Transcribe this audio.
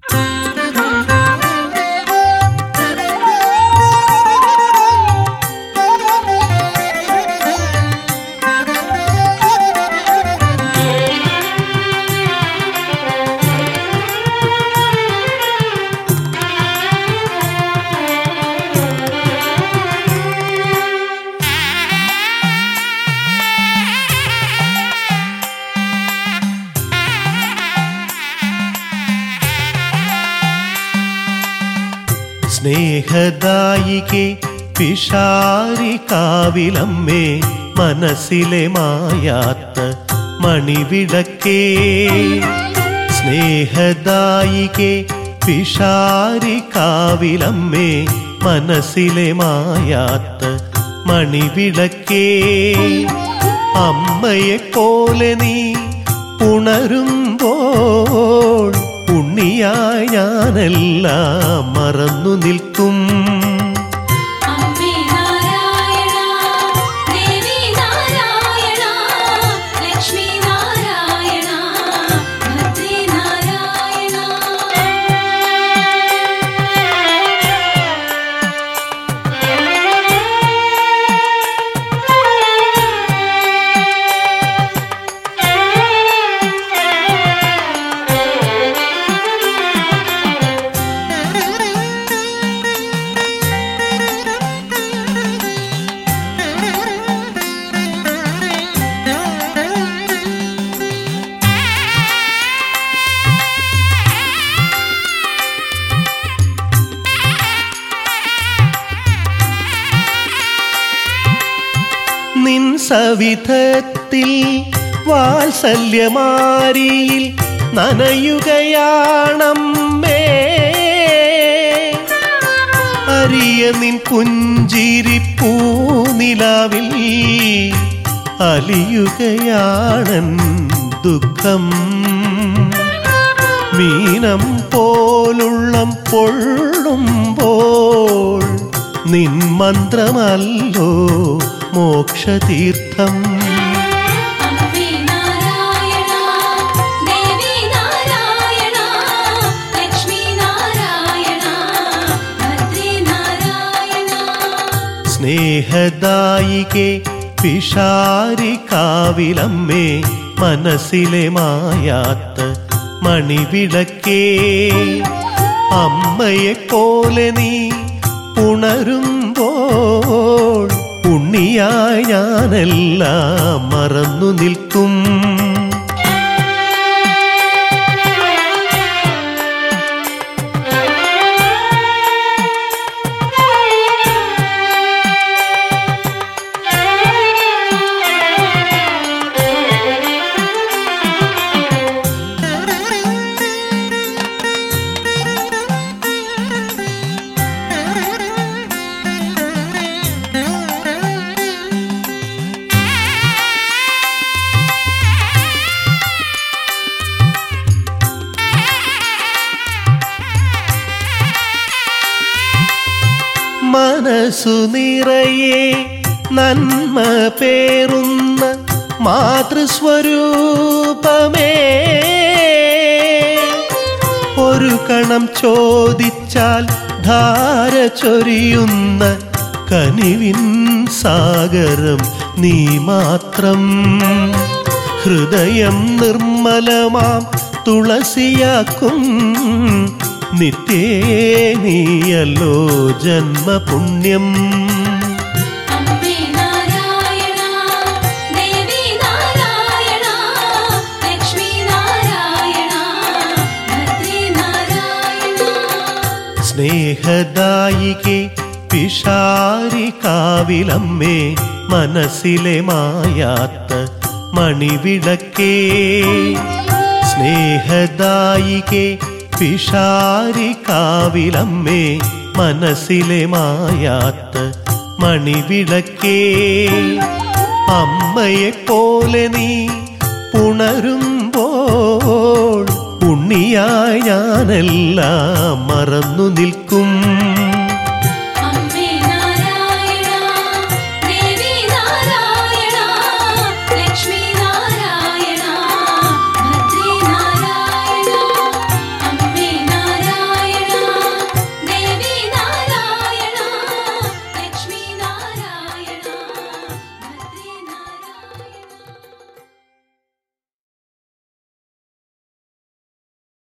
സ്നേഹദായികെ പിഷാരി കാവിലമ്മേ മനസ്സിലെ മായാത്ത മണിവിളക്കേ സ്നേഹദായികെ പിഷാരി കാവിലമ്മേ മനസ്സിലെ മായാത്ത മണിവിളക്കേ അമ്മയെ പോലെ നീ ഉണരുമ്പോൾ ഉണ്ണിയായി ഞാനെല്ലാം മറന്നു നിൽക്കും അമ്മേ നാരായണ ദേവി നാരായണ ലക്ഷ്മി നാരായണ ഭദ്രേ നാരായണ നിൻ സവിധത്തിൽ വാത്സല്യമാരിയിൽ നനയുകയാണമ്മേ അരിയ നിൻ പുഞ്ചിരി പൂനിലാവിൽ അലിയുകയാണൻ ദുഃഖം മീനം പോലുള്ളം പൊള്ളുമ്പോൾ നിൻ മന്ത്രമല്ലോ മോക്ഷതീർത്ഥം അമ്മേ നാരായണ ദേവി നാരായണ ലക്ഷ്മി നാരായണ ഭദ്രേ നാരായണ സ്നേഹദായികെ പിഷാരി കാവിലമ്മേ മനസ്സിലെ മായാത്ത മണിവിളക്കേ അമ്മയെ പോലെ നീ ഉണരുമ്പോൾ ഉണ്ണിയായി ഞാനെല്ലാം മറന്നു നിൽക്കും മനസ്സു നിറയെ നന്മ പേറുന്ന മാതൃസ്വരൂപമേ ഒരു കണം ചോദിച്ചാൽ ധാര ചൊരിയുന്ന കനിവിൻ സാഗരം നീ മാത്രം ഹൃദയം നിർമ്മലമാം തുളസിയാക്കും നിത്യേ നീയല്ലോ ജന്മപുണ്യം അമ്മേ നാരായണ ദേവി നാരായണ ലക്ഷ്മി നാരായണ ഭദ്രേ നാരായണ സ്നേഹദായികെ പിഷാരി കാവിലമ്മേ മനസ്സിലെ മായാത്ത മണിവിളക്കേ സ്നേഹദായികെ പിഷാരി കാവിലമ്മേ മനസ്സിലെ മായാത്ത മണിവിളക്കേ അമ്മയെ പോലെ നീ ഉണരുമ്പോൾ ഉണ്ണിയായി ഞാനെല്ലാം മറന്നു നിൽക്കും